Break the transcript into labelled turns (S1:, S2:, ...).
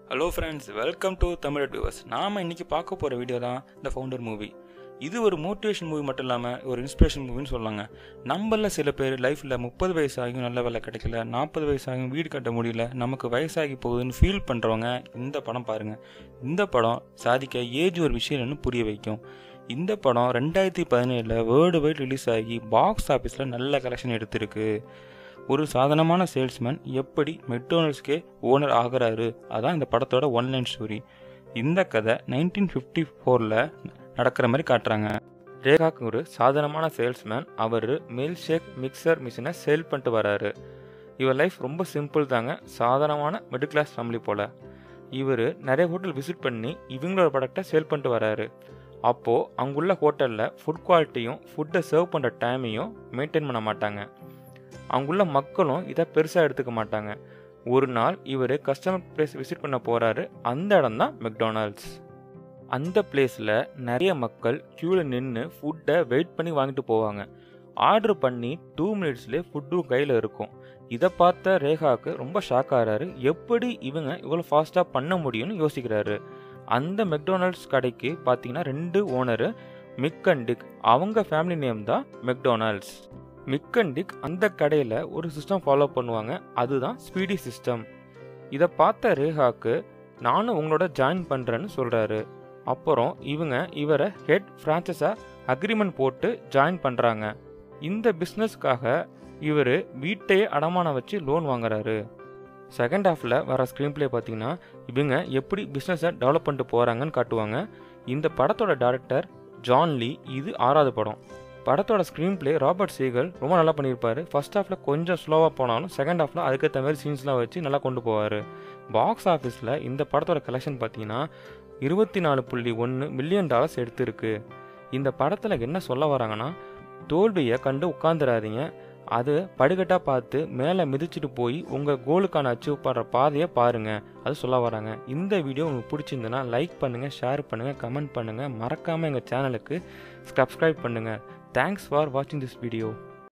S1: hello friends welcome to Tamil viewers நாம் இன்றைக்கி பார்க்க போகிற வீடியோ தான் த ஃபவுண்டர் மூவி இது ஒரு மோட்டிவேஷன் மூவி மட்டும் இல்லாமல் ஒரு இன்ஸ்பிரேஷன் மூவின்னு சொல்லாங்க நம்மள சில பேர் லைஃப்பில் முப்பது வயசாகியும் நல்ல வேலை கிடைக்கல நாற்பது வயசாகியும் வீடு கட்ட முடியல நமக்கு வயசாகி போகுதுன்னு ஃபீல் பண்ணுறவங்க இந்த படம் பாருங்கள் இந்த படம் சாதிக்க ஏஜ் ஒரு விஷயம் இல்லைன்னு புரிய வைக்கும் இந்த படம் ரெண்டாயிரத்தி பதினேழில் வேர்ல்டு வைட் ரிலீஸ் ஆகி பாக்ஸ் ஆஃபீஸில் நல்ல கலெக்ஷன் எடுத்திருக்கு ஒரு சாதாரணமான சேல்ஸ்மேன் எப்படி மெக்டோனல்ட்ஸ்க்கே ஓனர் ஆகிறாரு அதான் இந்த படத்தோட ஒன்லைன் ஸ்டோரி இந்த கதை நைன்டீன் ஃபிஃப்டி ஃபோரில் நடக்கிற மாதிரி காட்டுறாங்க ரேகாக்கு ஒரு சாதாரணமான சேல்ஸ்மேன் அவர் மில்க் ஷேக் மிக்சர் மிஷினை சேல் பண்ணிட்டு வராரு இவர் லைஃப் ரொம்ப சிம்பிள் தாங்க சாதாரணமான மிடில் கிளாஸ் ஃபேமிலி போல் இவர் நிறைய ஹோட்டல் விசிட் பண்ணி இவங்களோட ப்ராடக்டை சேல் பண்ணிட்டு வராரு அப்போது அங்குள்ள ஹோட்டலில் ஃபுட் குவாலிட்டியும் ஃபுட்டை சர்வ் பண்ணுற டைமையும் மெயின்டைன் பண்ண மாட்டாங்க அங்குள்ள மக்களும் இதை பெருசாக எடுத்துக்க மாட்டாங்க ஒரு நாள் இவர் கஸ்டமர் பிளேஸ் விசிட் பண்ண போகிறாரு அந்த இடம் தான் மெக்டானல்ட்ஸ் அந்த பிளேஸில் நிறைய மக்கள் க்யூவில் நின்று ஃபுட்டை வெயிட் பண்ணி வாங்கிட்டு போவாங்க ஆர்டர் பண்ணி டூ மினிட்ஸ்லேயே ஃபுட்டும் கையில் இருக்கும் இதை பார்த்த ரேகாவுக்கு ரொம்ப ஷாக் ஆகிறாரு எப்படி இவங்க இவ்வளோ ஃபாஸ்ட்டாக பண்ண முடியும்னு யோசிக்கிறாரு அந்த மெக்டொனால்ட்ஸ் கடைக்கு பார்த்தீங்கன்னா ரெண்டு ஓனரு மிக் அண்ட் டிக் அவங்க ஃபேமிலி நேம் தான் மெக்டொனால்ட்ஸ் மிக் அண்ட் டிக் அந்த கடையில் ஒரு சிஸ்டம் ஃபாலோ பண்ணுவாங்க அதுதான் ஸ்பீடி சிஸ்டம் இதை பார்த்த ரேகாக்கு நானும் உங்களோட ஜாயின் பண்ணுறேன்னு சொல்கிறாரு அப்புறம் இவங்க இவரை ஹெட் ஃப்ரான்ச்சஸாக அக்ரிமெண்ட் போட்டு ஜாயின் பண்ணுறாங்க இந்த பிஸ்னஸ்க்காக இவர் வீட்டையே அடமானம் வச்சு லோன் வாங்குறாரு செகண்ட் ஹாஃபில் வர ஸ்க்ரீன் ப்ளே பார்த்தீங்கன்னா இவங்க எப்படி பிஸ்னஸை டெவலப் பண்ணிட்டு போகிறாங்கன்னு காட்டுவாங்க இந்த படத்தோட டேரக்டர் ஜான் லீ இது ஆறாவது படம் படத்தோட ஸ்க்ரீன் ப்ளே ராபர்ட் சீகல் ரொம்ப நல்லா பண்ணியிருப்பாரு ஃபர்ஸ்ட் ஹாஃபில் கொஞ்சம் ஸ்லோவாக போனாலும் செகண்ட் ஹாஃபில் அதுக்கேற்ற மாதிரி சீன்ஸ்லாம் வச்சு நல்லா கொண்டு போவார் பாக்ஸ் ஆஃபீஸில் இந்த படத்தோட கலெக்ஷன் பார்த்தீங்கன்னா இருபத்தி நாலு புள்ளி ஒன்று மில்லியன் டாலர்ஸ் எடுத்திருக்கு இந்த படத்தில் என்ன சொல்ல வராங்கன்னா தோல்வியை கண்டு உட்காந்துடாதீங்க அது படுகட்டாக பார்த்து மேலே மிதிச்சுட்டு போய் உங்கள் கோலுக்கான அச்சீவ் பண்ணுற பாதையை பாருங்கள் அது சொல்ல வராங்க இந்த வீடியோ உங்களுக்கு பிடிச்சிருந்ததுன்னா லைக் பண்ணுங்கள் ஷேர் பண்ணுங்கள் கமெண்ட் பண்ணுங்கள் மறக்காமல் எங்கள் சேனலுக்கு சப்ஸ்கிரைப் பண்ணுங்கள் தேங்க்ஸ் ஃபார் வாட்சிங் திஸ் வீடியோ